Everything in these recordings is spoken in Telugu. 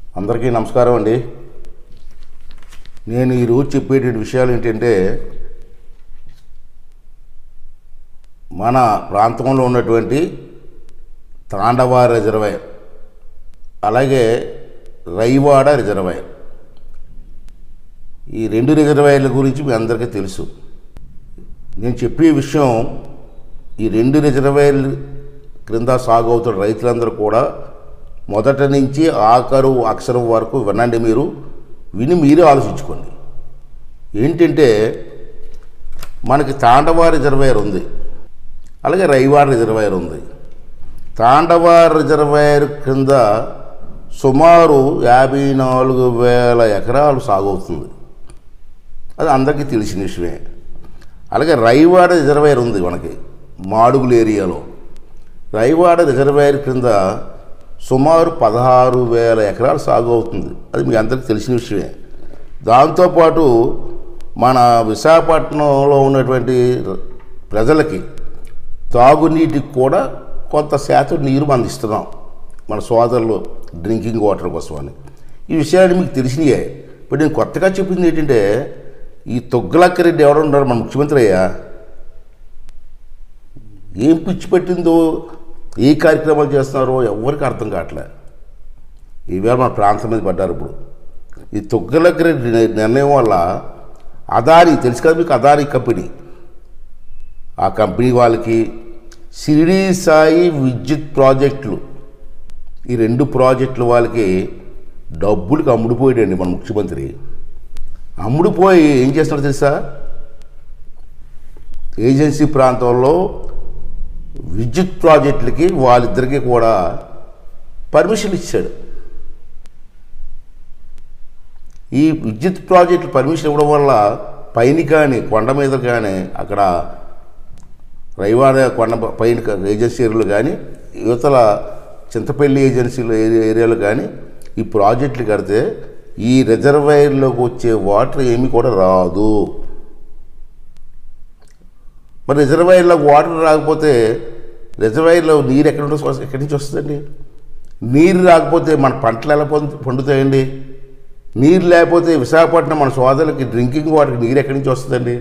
అందరికీ నమస్కారం అండి నేను ఈరోజు చెప్పేటువంటి విషయాలు ఏంటంటే మన ప్రాంతంలో ఉన్నటువంటి తాండవ రిజర్వాయర్ అలాగే రైవాడ రిజర్వాయర్ ఈ రెండు రిజర్వాయర్ల గురించి మీ అందరికీ తెలుసు నేను చెప్పే విషయం ఈ రెండు రిజర్వాయర్లు క్రింద సాగు అవుతున్న రైతులందరూ కూడా మొదట నుంచి ఆఖరు అక్షరం వరకు వినండి మీరు విని మీరే ఆలోచించుకోండి ఏంటంటే మనకి తాండవ రిజర్వాయర్ ఉంది అలాగే రైవాడ రిజర్వాయర్ ఉంది తాండవ రిజర్వాయర్ కింద సుమారు యాభై నాలుగు వేల ఎకరాలు సాగవుతుంది అది అందరికీ తెలిసిన విషయమే అలాగే రైవాడ రిజర్వాయర్ ఉంది మనకి మాడుగుల ఏరియాలో రైవాడ రిజర్వాయర్ కింద సుమారు పదహారు వేల ఎకరాలు సాగు అవుతుంది అది మీకు అందరికీ తెలిసిన విషయమే దాంతోపాటు మన విశాఖపట్నంలో ఉన్నటువంటి ప్రజలకి తాగునీటికి కూడా కొంత శాతం నీరు మనం ఇస్తున్నాం మన సోదరులు డ్రింకింగ్ వాటర్ కోసం అని ఈ విషయాన్ని మీకు తెలిసినాయే ఇప్పుడు నేను కొత్తగా చెప్పింది ఏంటంటే ఈ తొగ్గులక్క రెడ్డి ఎవరు ఉన్నారు మన ముఖ్యమంత్రి అయ్యా ఏం పిచ్చి పెట్టిందో ఏ కార్యక్రమాలు చేస్తున్నారో ఎవరికి అర్థం కావట్లే ఈవేళ మన ప్రాంతం మీద పడ్డారు ఇప్పుడు ఈ తొగ్గులక్క రెడ్డి నిర్- నిర్ణయం వల్ల అదాని తెలుసు కదా మీకు అదాని కంపెనీ ఆ కంపెనీ వాళ్ళకి షిరిడి సాయి విద్యుత్ ప్రాజెక్టులు ఈ రెండు ప్రాజెక్టులు వాళ్ళకి డబ్బులకి అమ్ముడుపోయాడండి మన ముఖ్యమంత్రి అమ్ముడుపోయి ఏం చేస్తున్నాడు తెలుసా ఏజెన్సీ ప్రాంతంలో విద్యుత్ ప్రాజెక్టులకి వాళ్ళిద్దరికీ కూడా పర్మిషన్ ఇచ్చాడు ఈ విద్యుత్ ప్రాజెక్టులు పర్మిషన్ ఇవ్వడం వల్ల పైన కానీ కొండ మీద కానీ అక్కడ రైవాడ కొండ పైన క- ఏజెన్సీ ఏరియాలు కానీ యువతల చింతపల్లి ఏజెన్సీలు ఏరియా ఏరియాలు కానీ ఈ ప్రాజెక్టులు కడితే ఈ రిజర్వాయర్లోకి వచ్చే వాటర్ ఏమీ కూడా రాదు మరి రిజర్వాయర్లో వాటర్ రాకపోతే రిజర్వాయర్లో నీరు ఎక్కడి నుంచి వస్తుంది ఎక్కడి నుంచి వస్తుందండి నీరు రాకపోతే మన పంటలు ఎలా పొందు పండుతాయండి నీరు లేకపోతే విశాఖపట్నం మన సోదరులకి డ్రింకింగ్ వాటర్కి నీరు ఎక్కడి నుంచి వస్తుందండి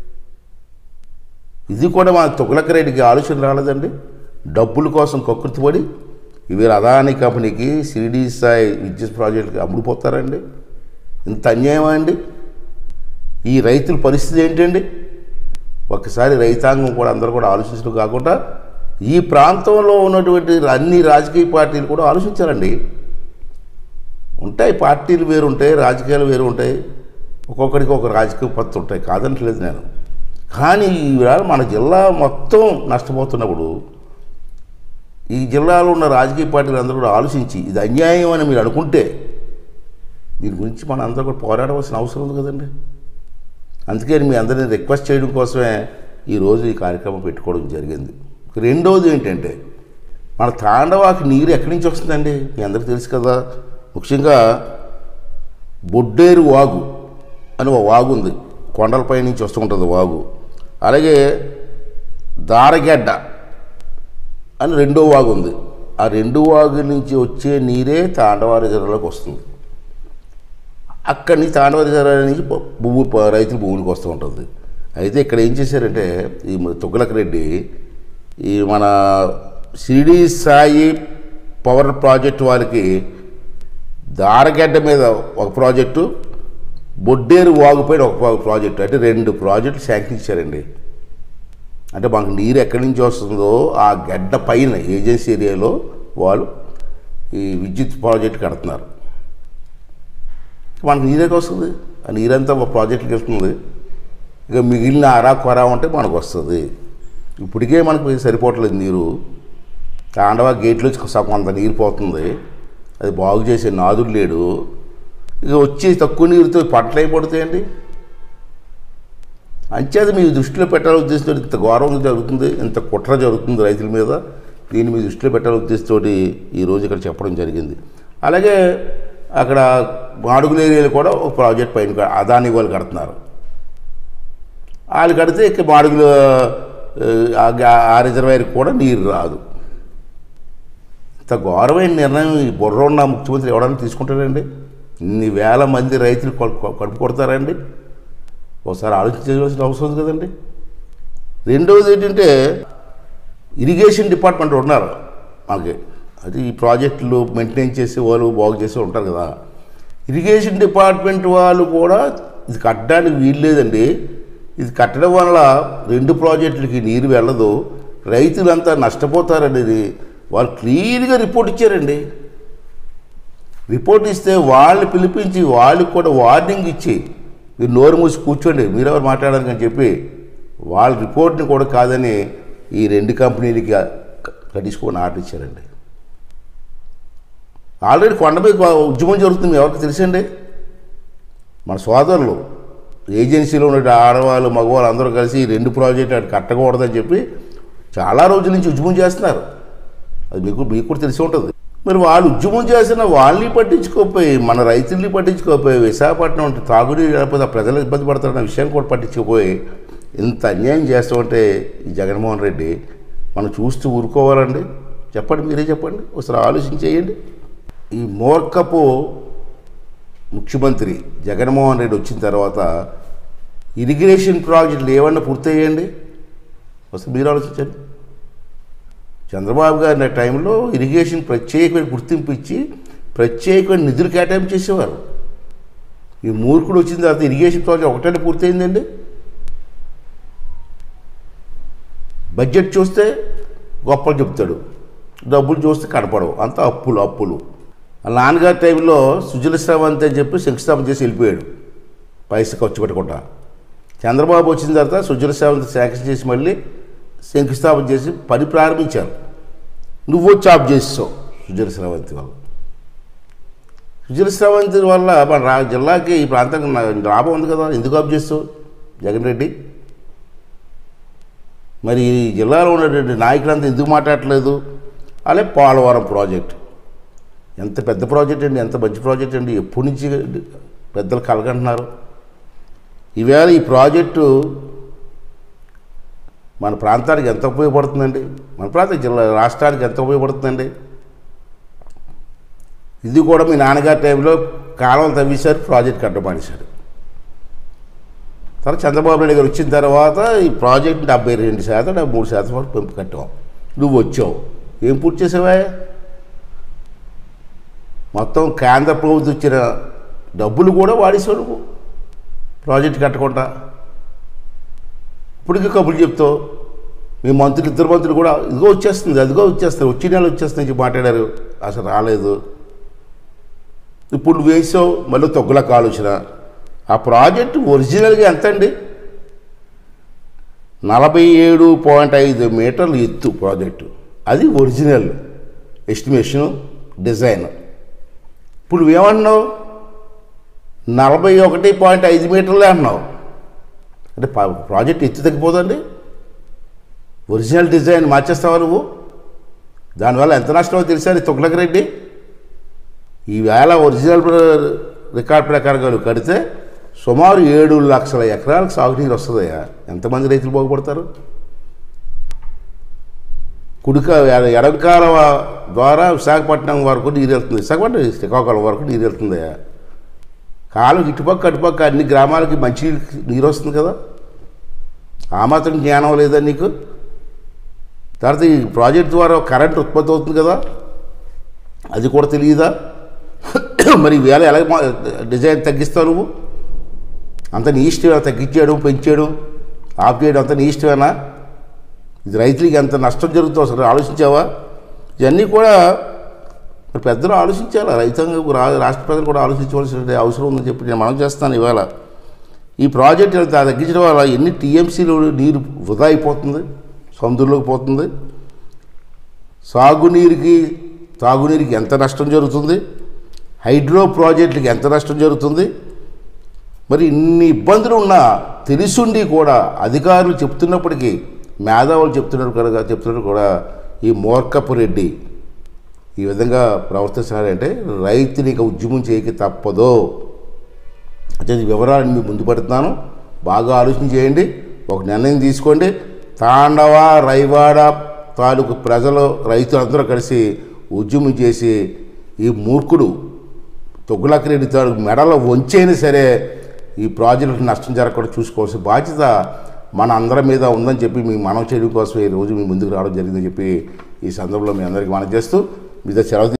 ఇది కూడా మన తుగలక రెడ్డికి ఆలోచన రాలేదండి డబ్బుల కోసం కకృతిపడి ఇవి అదాని కంపెనీకి సిడి సాయి విద్యుత్ ప్రాజెక్టుకి అమ్ముడుపోతారండి ఇంత అన్యాయమా అండి ఈ రైతుల పరిస్థితి ఏంటండి ఒకసారి రైతాంగం కూడా అందరూ కూడా ఆలోచించడం కాకుండా ఈ ప్రాంతంలో ఉన్నటువంటి అన్ని రాజకీయ పార్టీలు కూడా ఆలోచించాలండి ఉంటాయి పార్టీలు వేరు ఉంటాయి రాజకీయాలు వేరు ఉంటాయి ఒక్కొక్కడికి ఒక రాజకీయ పద్ధతి ఉంటాయి కాదనట్లేదు నేను కానీ ఈవేళ మన జిల్లా మొత్తం నష్టపోతున్నప్పుడు ఈ జిల్లాలో ఉన్న రాజకీయ పార్టీలు అందరూ కూడా ఆలోచించి ఇది అన్యాయం అని మీరు అనుకుంటే దీని గురించి మన అందరూ కూడా పోరాడవలసిన అవసరం ఉంది కదండి అందుకే మీ అందరిని రిక్వెస్ట్ చేయడం కోసమే ఈరోజు ఈ కార్యక్రమం పెట్టుకోవడం జరిగింది రెండవది ఏంటంటే మన తాండవాకి నీరు ఎక్కడి నుంచి వస్తుందండి మీ అందరికీ తెలుసు కదా ముఖ్యంగా బొడ్డేరు వాగు అని ఒక వాగు ఉంది కొండలపై నుంచి వస్తూ ఉంటుంది వాగు అలాగే దారగడ్డ అని రెండో వాగు ఉంది ఆ రెండు వాగుల నుంచి వచ్చే నీరే తాండవ రిజర్వ్లోకి వస్తుంది అక్కడి నుంచి తాండవ రిజర్వ్ నుంచి భూ- భూమి ప- రైతుల భూమికి వస్తూ ఉంటుంది అయితే ఇక్కడ ఏం చేశారంటే ఈ మ- తుగ్గలక రెడ్డి ఈ మన షిరిడి సాయి పవర్ ప్రాజెక్ట్ వాళ్ళకి దారగడ్డ మీద ఒక ప్రాజెక్టు బొడ్డేరు వాగుపైన ఒక ప్రా- ప్రాజెక్టు అంటే రెండు ప్రాజెక్టులు శాంక్షన్ ఇచ్చారండి అంటే మనకు నీరు ఎక్కడి నుంచి వస్తుందో ఆ గడ్డ పైన ఏజెన్సీ ఏరియాలో వాళ్ళు ఈ విద్యుత్ ప్రాజెక్ట్ కడుతున్నారు మనకు నీరేకి వస్తుంది ఆ నీరంతా ఒక ప్రాజెక్టుకి వస్తుంది ఇక మిగిలిన అరా కొరా ఉంటే మనకు వస్తుంది ఇప్పటికే మనకు సరిపోవట్లేదు నీరు తాండవ గేట్లో కొంత నీరు పోతుంది అది బాగు చేసే నాదుడు లేడు ఇక వచ్చి తక్కువ నీరుతో పంటలు అయిపోతాయండి అంచేత మీ దృష్టిలో పెట్టాలని ఉద్దేశంతో ఇంత గౌరవం జరుగుతుంది ఇంత కుట్ర జరుగుతుంది రైతుల మీద దీన్ని మీ దృష్టిలో పెట్టాలని ఉద్దేశంతో ఈరోజు ఇక్కడ చెప్పడం జరిగింది అలాగే అక్కడ మాడుగుల ఏరియాలో కూడా ఒక ప్రాజెక్ట్ పైన క- అదాని వాళ్ళు కడుతున్నారు వాళ్ళు కడితే ఇక మాడుగుల ఆ, ఆ గా- ఆ రిజర్వాయర్కి కూడా నీరు రాదు ఇంత ఘోరమైన నిర్ణయం ఈ బుర్ర ఉన్న ముఖ్యమంత్రి ఎవడన్నా తీసుకుంటారండి ఇన్ని వేల మంది రైతులు కొ- కొ- కడుపు కొడతారండి ఒకసారి ఆలోచించవలసిన అవసరం ఉంది కదండి రెండవది ఏంటంటే ఇరిగేషన్ డిపార్ట్మెంట్ ఉన్నారు మనకి అది ఈ ప్రాజెక్టులు మెయింటైన్ చేసే వాళ్ళు బాగు చేసి ఉంటారు కదా ఇరిగేషన్ డిపార్ట్మెంట్ వాళ్ళు కూడా ఇది కట్టడానికి వీలు లేదండి ఇది కట్టడం వల్ల రెండు ప్రాజెక్టులకి నీరు వెళ్ళదు రైతులంతా నష్టపోతారండి ఇది వాళ్ళు క్లియర్గా రిపోర్ట్ ఇచ్చారండి రిపోర్ట్ ఇస్తే వాళ్ళని పిలిపించి వాళ్ళకి కూడా వార్నింగ్ ఇచ్చి మీరు నోరు మూసి కూర్చోండి మీరెవరు మాట్లాడాలని అని చెప్పి వాళ్ళ రిపోర్ట్ని కూడా కాదని ఈ రెండు కంపెనీలకి కట్టించుకొని ఆర్డర్ ఇచ్చారండి ఆల్రెడీ కొండ మీద ఉద్యమం జరుగుతుంది ఎవరికి తెలుసండి మన సోదరులు ఏజెన్సీలో ఉన్న ఆడవాళ్ళు మగవాళ్ళు అందరూ కలిసి ఈ రెండు ప్రాజెక్టు అటు కట్టకూడదని చెప్పి చాలా రోజుల నుంచి ఉద్యమం చేస్తున్నారు అది మీకు మీకు కూడా తెలిసి ఉంటుంది మరి వాళ్ళు ఉద్యమం చేసిన వాళ్ళని పట్టించుకోకపోయి మన రైతుల్ని పట్టించుకోకపోయి విశాఖపట్నం అంటే తాగునీరు లేకపోతే ఆ ప్రజలు ఇబ్బంది పడతారన్న విషయాన్ని కూడా పట్టించుకోపోయి ఇంత అన్యాయం చేస్తామంటే ఈ జగన్మోహన్ రెడ్డి మనం చూస్తూ ఊరుకోవాలండి చెప్పండి మీరే చెప్పండి ఒకసారి ఆలోచించేయండి ఈ మూర్ఖపు ముఖ్యమంత్రి జగన్మోహన్ రెడ్డి వచ్చిన తర్వాత ఇరిగేషన్ ప్రాజెక్టులు ఏమన్నా పూర్తయ్యండి ఒకసారి మీరు ఆలోచించండి చంద్రబాబు గారి టైంలో ఇరిగేషన్ ప్రత్యేకమైన గుర్తింపు ఇచ్చి ప్రత్యేకమైన నిధులు కేటాయింపు చేసేవారు ఈ మూర్ఖుడు వచ్చిన తర్వాత ఇరిగేషన్ ప్రాజెక్ట్ ఒకటే పూర్తయిందండి బడ్జెట్ చూస్తే గొప్పలు చెప్తాడు డబ్బులు చూస్తే కనపడవు అంతా అప్పులు అప్పులు వాళ్ళ నాన్నగారి టైంలో సుజల శ్రవంతి అని చెప్పి శంకుస్థాపన చేసి వెళ్ళిపోయాడు పైసా ఖర్చు పెట్టకుండా చంద్రబాబు వచ్చిన తర్వాత సుజల శ్రవంతి శాంక్షన్ చేసి మళ్ళీ శంకుస్థాపన చేసి పని ప్రారంభించారు నువ్వు వచ్చి ఆఫ్ చేసావు సుజల శ్రవంతి వల్ల సుజల శ్రవంతి వల్ల మన రా జిల్లాకి ఈ ప్రాంతానికి నా- లాభం ఉంది కదా ఎందుకు ఆఫ్ చేస్తావు జగన్ రెడ్డి మరి ఈ జిల్లాలో ఉన్నటువంటి నాయకులంతా ఎందుకు మాట్లాడట్లేదు అలాగే పోలవరం ప్రాజెక్ట్ ఎంత పెద్ద ప్రాజెక్ట్ అండి ఎంత మంచి ప్రాజెక్ట్ అండి ఎప్పటి నుంచి పెద్దలు కలగంటున్నారు ఈవేళ ఈ ప్రాజెక్టు మన ప్రాంతానికి ఎంత ఉపయోగపడుతుందండి మన ప్రాంత జిల్లా రాష్ట్రానికి ఎంత ఉపయోగపడుతుందండి ఇది కూడా మీ నాన్నగారి టైంలో కాలం తవ్వేశారు ప్రాజెక్ట్ కట్టమానేశారు తర్వాత చంద్రబాబు నాయుడు గారు వచ్చిన తర్వాత ఈ ప్రాజెక్ట్ డెబ్బై రెండు శాతం డెబ్బై మూడు శాతం వరకు పెంపు కట్టాం నువ్వు వచ్చావు ఏం పూర్తి చేసావా మొత్తం కేంద్ర ప్రభుత్వం ఇచ్చిన డబ్బులు కూడా వాడేసావు నువ్వు ప్రాజెక్ట్ కట్టకుండా ఇప్పటికీ కబుర్లు చెప్తావు మీ మంత్రులు ఇద్దరు మంత్రులు కూడా ఇదిగో వచ్చేస్తుంది అదిగో వచ్చేస్తుంది వచ్చే నెల వచ్చేస్తుంది అని చెప్పి మాట్లాడారు అసలు రాలేదు ఇప్పుడు నువ్వు వేసావు మళ్ళీ తొగ్గులకు ఆలోచన ఆ ప్రాజెక్ట్ ఒరిజినల్గా ఎంత అండి నలభై ఏడు పాయింట్ ఐదు మీటర్లు ఎత్తు ప్రాజెక్టు అది ఒరిజినల్ ఎస్టిమేషను డిజైన్ ఇప్పుడు నువ్వేమన్నావు నలభై ఒకటి పాయింట్ ఐదు మీటర్లే అన్నావు అంటే పా- ప్రాజెక్ట్ ఎత్తు తగ్గిపోదండి ఒరిజినల్ డిజైన్ మార్చేస్తావా నువ్వు దానివల్ల ఎంత నష్టమో తెలుసా నీ తుగ్లక్ రెడ్డి ఈవేళ ఒరిజినల్ ప్ర- రికార్డ్ ప్రకారంగా నువ్వు కడితే సుమారు ఏడు లక్షల ఎకరాలకు సాగునీరు వస్తుందయ్యా ఎంతమంది రైతులు బాగుపడతారు కుడిక ఎడ- ఎడంకాల ద్వారా విశాఖపట్నం వరకు నీరు వెళ్తుంది విశాఖపట్నం శ్రీకాకుళం వరకు నీరు వెళ్తుందయ్యా కాలం ఇటుపక్క అటుపక్క అన్ని గ్రామాలకి మంచి నీరు వస్తుంది కదా ఆ మాత్రం జ్ఞానం లేదా నీకు తర్వాత ఈ ప్రాజెక్ట్ ద్వారా కరెంట్ ఉత్పత్తి అవుతుంది కదా అది కూడా తెలియదా మరి వేళ ఎలా మా- డిజైన్ తగ్గిస్తావు నువ్వు అంత నీ ఇష్టమేనా తగ్గించేయడం పెంచేయడం ఆఫ్ చేయడం అంత నీ ఇష్టమేనా ఇది రైతులకి ఎంత నష్టం జరుగుతుందో అసలు ఆలోచించావా ఇవన్నీ కూడా మరి పెద్దలు ఆలోచించాలి రైతాంగం రా రాష్ట్ర ప్రజలు కూడా ఆలోచించవలసిన అవసరం ఉందని చెప్పి నేను మనం చేస్తాను ఇవాళ ఈ ప్రాజెక్ట్ ఇంత తగ్గించడం వల్ల ఎన్ని టీఎంసీలు నీరు వృధా అయిపోతుంది సముద్రంలోకి పోతుంది సాగునీరుకి తాగునీరుకి ఎంత నష్టం జరుగుతుంది హైడ్రో ప్రాజెక్టులకి ఎంత నష్టం జరుగుతుంది మరి ఇన్ని ఇబ్బందులు ఉన్నా తెలిసుండి కూడా అధికారులు చెప్తున్నప్పటికీ మేధావులు చెప్తున్నారు కనుక చెప్తున్నారు కూడా ఈ మూర్ఖపు రెడ్డి ఈ విధంగా ప్రవర్తిస్తున్నారంటే రైతుని ఇక ఉద్యమం చేయక తప్పదో అంటే ఈ వివరాలను మీకు ముందు పెడుతున్నాను బాగా ఆలోచన చేయండి ఒక నిర్ణయం తీసుకోండి తాండవ రైవాడ తాలూకు ప్రజలు రైతులు అందరూ కలిసి ఉద్యమం చేసి ఈ మూర్ఖుడు తొగ్గులకి రెడ్డి తాడు మెడలో వంచైనా సరే ఈ ప్రాజెక్టులకు నష్టం జరగకుండా చూసుకోవాల్సిన బాధ్యత మన అందరి మీద ఉందని చెప్పి మీ మనం చేయడం కోసం ఈ రోజు మీ ముందుకు రావడం జరిగిందని చెప్పి ఈ సందర్భంలో మీ అందరికీ మనం చేస్తూ మీతో సెలవు